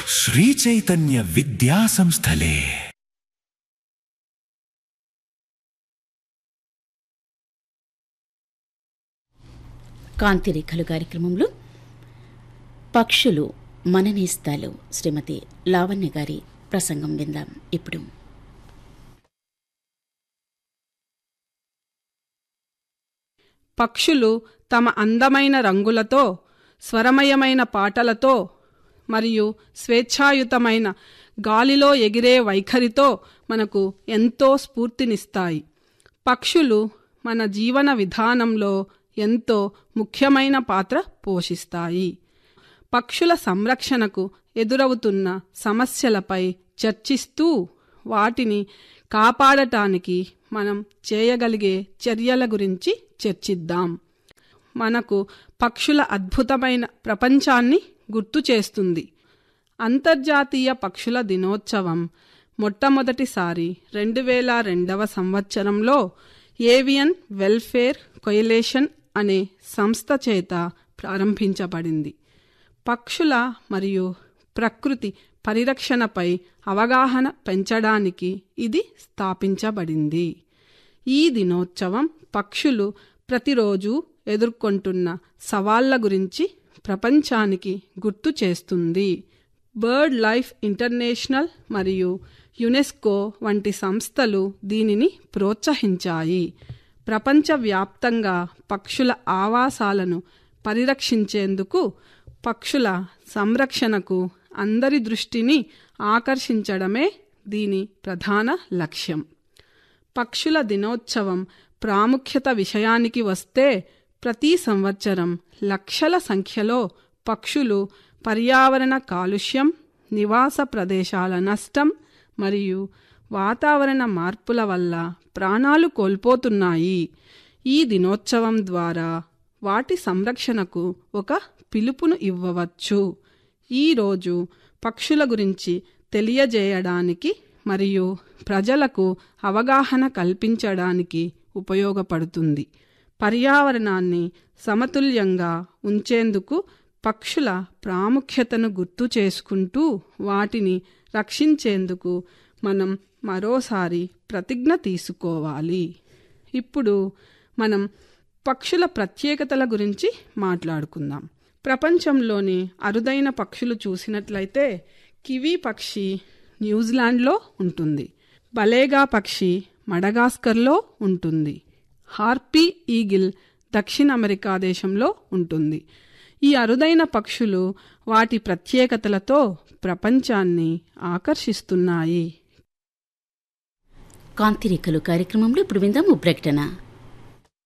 శ్రీచైతన్య విద్యా సంస్థలే కాంతిరేఖలు కార్యక్రమంలో పక్షులు మననేస్తాలు శ్రీమతి లావణ్య గారి ప్రసంగం విందాం ఇప్పుడు పక్షులు తమ అందమైన రంగులతో స్వరమయమైన పాటలతో మరియు స్వేచ్ఛాయుతమైన గాలిలో ఎగిరే వైఖరితో మనకు ఎంతో స్ఫూర్తినిస్తాయి పక్షులు మన జీవన విధానంలో ఎంతో ముఖ్యమైన పాత్ర పోషిస్తాయి పక్షుల సంరక్షణకు ఎదురవుతున్న సమస్యలపై చర్చిస్తూ వాటిని కాపాడటానికి మనం చేయగలిగే చర్యల గురించి చర్చిద్దాం మనకు పక్షుల అద్భుతమైన ప్రపంచాన్ని గుర్తు చేస్తుంది అంతర్జాతీయ పక్షుల దినోత్సవం మొట్టమొదటిసారి రెండు వేల రెండవ సంవత్సరంలో ఏవియన్ వెల్ఫేర్ కొయిలేషన్ అనే సంస్థ చేత ప్రారంభించబడింది పక్షుల మరియు ప్రకృతి పరిరక్షణపై అవగాహన పెంచడానికి ఇది స్థాపించబడింది ఈ దినోత్సవం పక్షులు ప్రతిరోజు ఎదుర్కొంటున్న సవాళ్ల గురించి ప్రపంచానికి గుర్తు చేస్తుంది బర్డ్ లైఫ్ ఇంటర్నేషనల్ మరియు యునెస్కో వంటి సంస్థలు దీనిని ప్రోత్సహించాయి ప్రపంచవ్యాప్తంగా పక్షుల ఆవాసాలను పరిరక్షించేందుకు పక్షుల సంరక్షణకు అందరి దృష్టిని ఆకర్షించడమే దీని ప్రధాన లక్ష్యం పక్షుల దినోత్సవం ప్రాముఖ్యత విషయానికి వస్తే ప్రతి సంవత్సరం లక్షల సంఖ్యలో పక్షులు పర్యావరణ కాలుష్యం నివాస ప్రదేశాల నష్టం మరియు వాతావరణ మార్పుల వల్ల ప్రాణాలు కోల్పోతున్నాయి ఈ దినోత్సవం ద్వారా వాటి సంరక్షణకు ఒక పిలుపును ఇవ్వవచ్చు ఈరోజు పక్షుల గురించి తెలియజేయడానికి మరియు ప్రజలకు అవగాహన కల్పించడానికి ఉపయోగపడుతుంది పర్యావరణాన్ని సమతుల్యంగా ఉంచేందుకు పక్షుల ప్రాముఖ్యతను గుర్తు చేసుకుంటూ వాటిని రక్షించేందుకు మనం మరోసారి ప్రతిజ్ఞ తీసుకోవాలి ఇప్పుడు మనం పక్షుల ప్రత్యేకతల గురించి మాట్లాడుకుందాం ప్రపంచంలోని అరుదైన పక్షులు చూసినట్లయితే కివీ పక్షి న్యూజిలాండ్లో ఉంటుంది బలేగా పక్షి మడగాస్కర్లో ఉంటుంది హార్పీ ఈగిల్ దక్షిణ అమెరికా దేశంలో ఉంటుంది ఈ అరుదైన పక్షులు వాటి ప్రత్యేకతలతో ప్రపంచాన్ని ఆకర్షిస్తున్నాయి కాంతిరేఖలు కార్యక్రమంలో ఇప్పుడు విందాం ఓ ప్రకటన